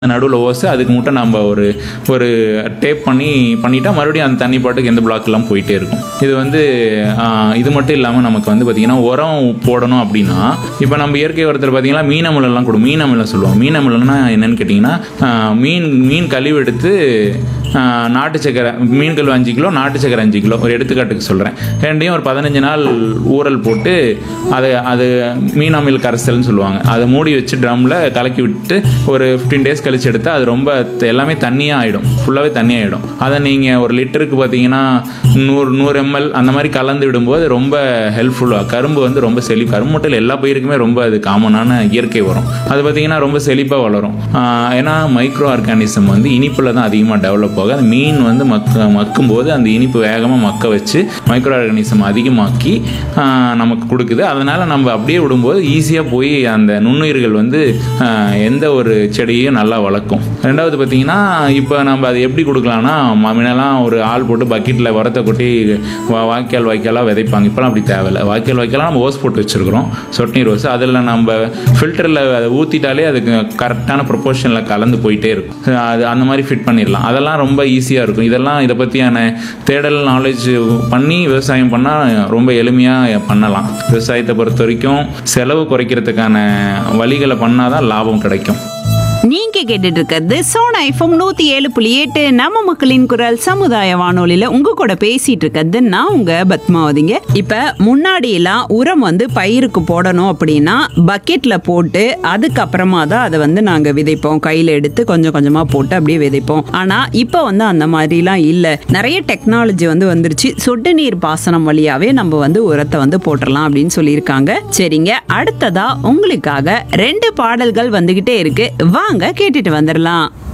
நடுவில் ஓசை அதுக்கு மட்டும் நம்ம ஒரு ஒரு டேப் பண்ணி பண்ணிட்டா மறுபடியும் அந்த தண்ணி பாட்டுக்கு எந்த பிளாக்லாம் போயிட்டே இருக்கும் இது வந்து ஆஹ், இது மட்டும் இல்லாமல் நமக்கு வந்து பார்த்திங்கன்னா உரம் போடணும் அப்படின்னா இப்போ நம்ம இயற்கை உரத்தில் பார்த்தீங்கன்னா மீனமிலெல்லாம் கொடு மீனமிலம் சொல்லுவோம் மீனமிலம்னா என்னன்னு கேட்டிங்கன்னா ஆஹ், மீன் மீன் கழிவு எடுத்து ஆஹ், நாட்டு சக்கரை மீன் கழிவு அஞ்சு கிலோ நாட்டு சக்கரை அஞ்சு கிலோ ஒரு எடுத்துக்காட்டுக்கு சொல்கிறேன் ரெண்டையும் ஒரு பதினஞ்சு நாள் ஊறல் போட்டு அதை அது மீன் அமில் கரைசல்னு சொல்லுவாங்க அதை மூடி வச்சு ட்ரம்மில் கலக்கி விட்டு ஒரு ஃபிஃப்டீன் டேஸ் கழிச்சு எடுத்தால் அது ரொம்ப த- எல்லாமே தண்ணியாக ஆகிடும் ஃபுல்லாகவே தண்ணியாகிடும் அதை நீங்கள் ஒரு லிட்டருக்கு பார்த்தீங்கன்னா நூறு நூறு எம்எல் அந்த மாதிரி கலந்து விடும்போது ரொம்ப ஹெல்ப்ஃபுல்லாக கரும்பு வந்து ரொம்ப செழி கரும்பு மட்டும் இல்லை எல்லா பயிருக்குமே ரொம்ப அது காமனான இயற்கை வரும் அது பார்த்தீங்கன்னா ரொம்ப செழிப்பாக வளரும் ஆஹ் ஏன்னா மைக்ரோ ஆர்கானிசம் வந்து இனிப்பில் தான் அதிகமாக டெவலப் ஆகும் அந்த மீன் வந்து மக்க மக்கும்போது அந்த இனிப்பு வேகமாக மக்க வச்சு மைக்ரோ ஆர்கானிசம் அதிகமாக்கி ஆஹ் நமக்கு கொடுக்குது அதனால் நம்ம அப்படியே விடும்போது ஈஸியாக போய் அந்த நுண்ணுயிர்கள் வந்து ஆஹ் எந்த ஒரு செடியையும் நல்லா வளர்க்கும் ரெண்டாவது பார்த்தீங்கன்னா இப்போ நம்ம அதை எப்படி கொடுக்கலாம்னா ம- முன்னெல்லாம் ஒரு ஆள் போட்டு பக்கெட்டில் உரத்தை கொட்டி வா- வாய்க்கால் வாய்க்காலாக விதைப்பாங்க இப்போலாம் அப்படி தேவையில்லை வாய்க்கால் வாய்க்காலாக நம்ம ஓஸ் போட்டு வச்சுருக்கிறோம் சொட்டு நீர் ஓஸ் அதில் நம்ம ஃபில்டரில் அதை ஊற்றிட்டாலே அதுக்கு கரெக்டான ப்ரொபோர்ஷனில் கலந்து போயிட்டே இருக்கும் அது அந்த மாதிரி ஃபிட் பண்ணிடலாம் அதெல்லாம் ரொம்ப ஈஸியாக இருக்கும் இதெல்லாம் இதை பற்றியான தேடல் நாலேஜ் பண்ணி விவசாயம் பண்ணால் ரொம்ப எளிமையாக பண்ணலாம் விவசாயத்தை பொறுத்த வரைக்கும் செலவு குறைக்கிறதுக்கான வழிகளை பண்ணாதான் லாபம் கிடைக்கும் நீங்க கேட்டுட்டு இருக்கிறது சோனா எஃப்எம் நூத்தி ஏழு புள்ளி எட்டு நம்ம மக்களின் குரல் சமுதாய வானொலியில உங்க கூட பேசிட்டு இருக்கிறது நான் உங்க பத்மாவதிங்க இப்ப முன்னாடி எல்லாம் உரம் வந்து பயிருக்கு போடணும் அப்படின்னா பக்கெட்ல போட்டு அதுக்கப்புறமா தான் அதை வந்து நாங்க விதைப்போம் கையில எடுத்து கொஞ்சம் கொஞ்சமா போட்டு அப்படியே விதைப்போம் ஆனா இப்ப வந்து அந்த மாதிரிலாம் இல்ல நிறைய டெக்னாலஜி வந்து வந்துருச்சு சொட்டு நீர் பாசனம் வழியாவே நம்ம வந்து உரத்தை வந்து போட்டுடலாம் அப்படின்னு சொல்லியிருக்காங்க சரிங்க அடுத்ததா உங்களுக்காக ரெண்டு பாடல்கள் வந்துகிட்டே இருக்கு வாங்க கேட்டுட்டு வந்துடலாம்